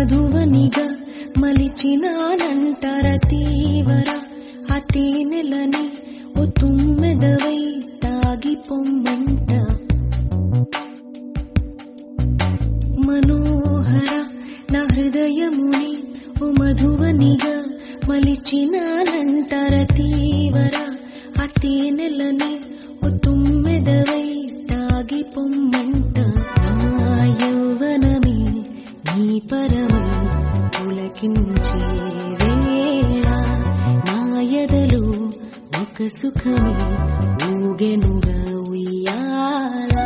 మధువనిగా మలిచినానంటర తీవర ఆ తేనెలని ఓ తుమ్మెదవై తాగి పొమ్మంట మనోహర నా హృదయముని ఓ మధువనిగా మలిచినానంటర తీవర ఆ తేనెలని ఓ తుమ్మెదవై తాగి పొమ్మంట నా యౌవనమే నీ పరమై పులకించే వేళ నా ఎదలో ఒక సుఖమే ఊగెనుగా ఉయ్యాలా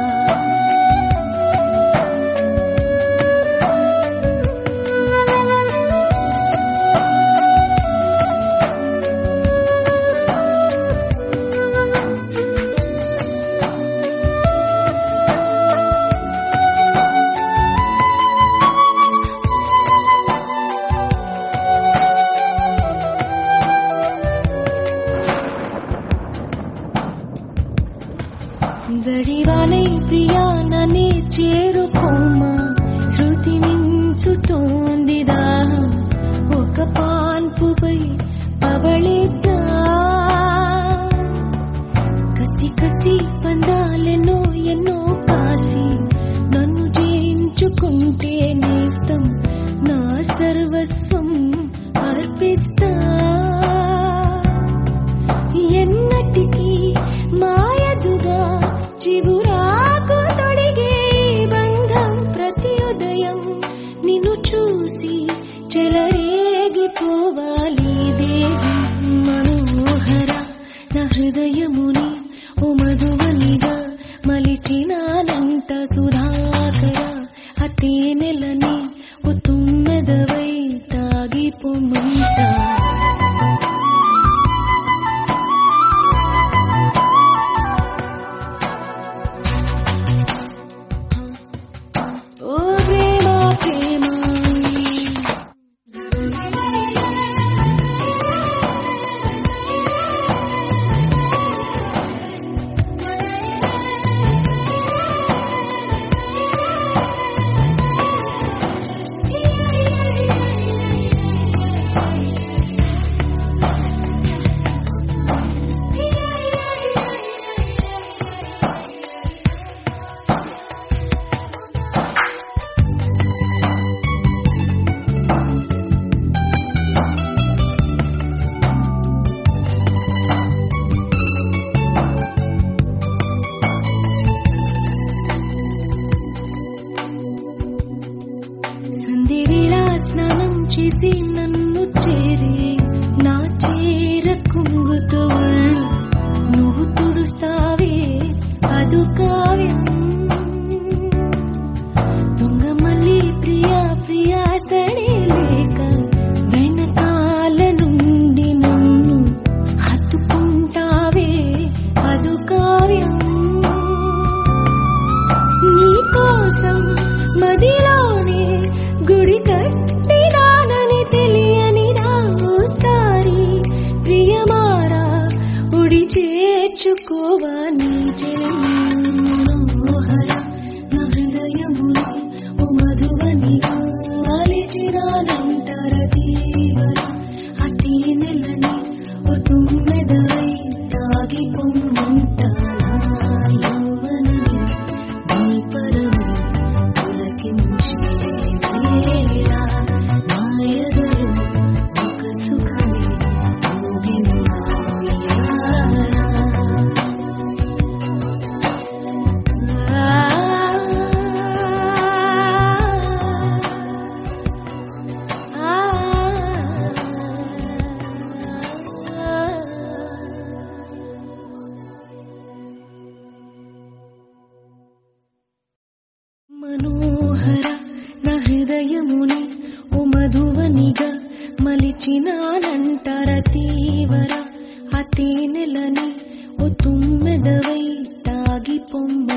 జడివాలై ప్రియా నన్నే చేరుకోమా శృతి మించుతోంది దాహం ఒక పాన్పుపై పవళిద్దా కసి కసి పందాలెన్నో ఎన్నో కాసి నన్ను జయించుకుంటే నేస్తం నా సర్వస్వం అర్పిస్తా ఎన్నటికీ మాయదుగా చిగురాకు తొడిగే ఈ బంధం ప్రతి ఉదయం నిన్ను చూసి చెలరేగిపోవాలి దేవి మనోహర నా హృదయముని ఓ మధువనిగా మలిచినానంట సుధాకర ఆ తేనెలని ఓ తుమ్మెదవై తాగిపోమంటా ఓ ప్రేమ ప్రేమ సంధివేళ స్నానం చేసి నన్ను చేరి నా చీర కుంగుతో ఒళ్ళు నువ్వు తుడుస్తావే అదు కావ్యం దొంగ మళ్ళీ ప్రియా ప్రియా సడే లేక వెనకాల నుండి నన్ను హత్తుకుంటావే అదు కావ్యం నీ కోసం మదిలోనే గుడి కట్టినానని తెలియని ఓసారి ప్రియమారా ఉడి చేర్చుకోవా నీ మనోహర నా హృదయముని ఓ మధువనిగా అలిచినానంటర తీవర ఆ తేనెలని ఓ తుమ్మెదవై తాగి పొమ్మంటా యౌవనమే నీ పరమై పులకించే వేళ నా ఎదలో ఒక సుఖమే ఊగినా ఉయ్యాల. మనోహర నా హృదయముని ఓ మధువనిగా మలిచినానంటర తీవర ఆ తేనెలని ఓ తుమ్మెదవై తాగి పొమ్మ